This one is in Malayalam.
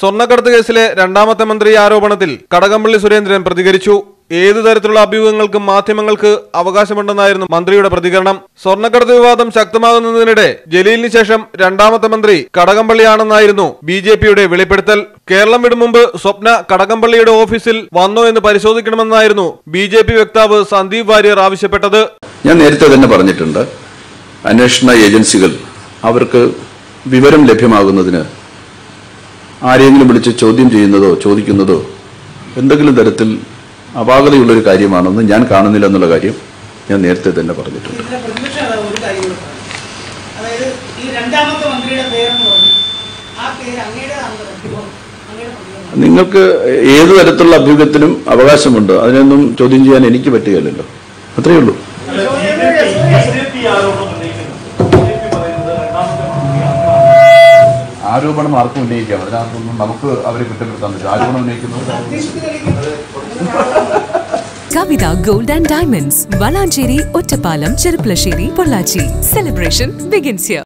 സ്വർണ്ണക്കടത്ത് കേസിലെ രണ്ടാമത്തെ മന്ത്രി ആരോപണത്തിൽ കടകംപള്ളി സുരേന്ദ്രൻ പ്രതികരിച്ചു ഏതു തരത്തിലുള്ള അഭ്യൂഹങ്ങൾക്കും മാധ്യമങ്ങൾക്ക് അവകാശമുണ്ടെന്നായിരുന്നു മന്ത്രിയുടെ പ്രതികരണം സ്വർണ്ണക്കടത്ത് വിവാദം ശക്തമാകുന്നതിനിടെ ജലീലിന് ശേഷം രണ്ടാമത്തെ മന്ത്രി കടകംപള്ളിയാണെന്നായിരുന്നു ബി ജെ പിയുടെ വെളിപ്പെടുത്തൽ കേരളം വിടും മുമ്പ് സ്വപ്ന കടകംപള്ളിയുടെ ഓഫീസിൽ വന്നോ എന്ന് പരിശോധിക്കണമെന്നായിരുന്നു ബി ജെ പി വക്താവ് സന്ദീപ് വാര്യർ ആവശ്യപ്പെട്ടത് ഞാൻ നേരത്തെ തന്നെ പറഞ്ഞിട്ടുണ്ട് അന്വേഷണ ഏജൻസികൾ അവർക്ക് വിവരം ലഭ്യമാകുന്നതിന് ആരെങ്കിലും വിളിച്ച് ചോദ്യം ചെയ്യുന്നതോ ചോദിക്കുന്നതോ എന്തെങ്കിലും തരത്തിൽ അപാകതയുള്ളൊരു കാര്യമാണെന്ന് ഞാൻ കാണുന്നില്ല എന്നുള്ള കാര്യം ഞാൻ നേരത്തെ തന്നെ പറഞ്ഞിട്ടുണ്ട് ഇതിലെ പ്രതിപക്ഷ നേതാവ് ഒരു കാര്യം കൂടെ പറഞ്ഞു അതായത് ഈ രണ്ടാമത്തെ മന്ത്രിയുടെ പേരെന്ന് പറഞ്ഞു ആ പേര് അങ്ങയുടേതാണെന്ന് പറ്റുമോ അങ്ങയുടെ പ്രതികരണം നിങ്ങൾക്ക് ഏത് തരത്തിലുള്ള അഭ്യൂഹത്തിനും അവകാശമുണ്ട് അതിനൊന്നും ചോദ്യം ചെയ്യാൻ എനിക്ക് പറ്റുകയില്ലല്ലോ അത്രയേ ഉള്ളൂ ആരോപണം ആർക്കും ഉന്നയിക്കാം അതിനകത്തൊന്നും നമുക്ക് അവരെ കുറ്റപ്പെടുത്താൻ പറ്റും ആരോപണം ഉന്നയിക്കുന്നത് Kavitha gold and diamonds Valanchery Ottapalam Cherpulassery Pollachi celebration begins here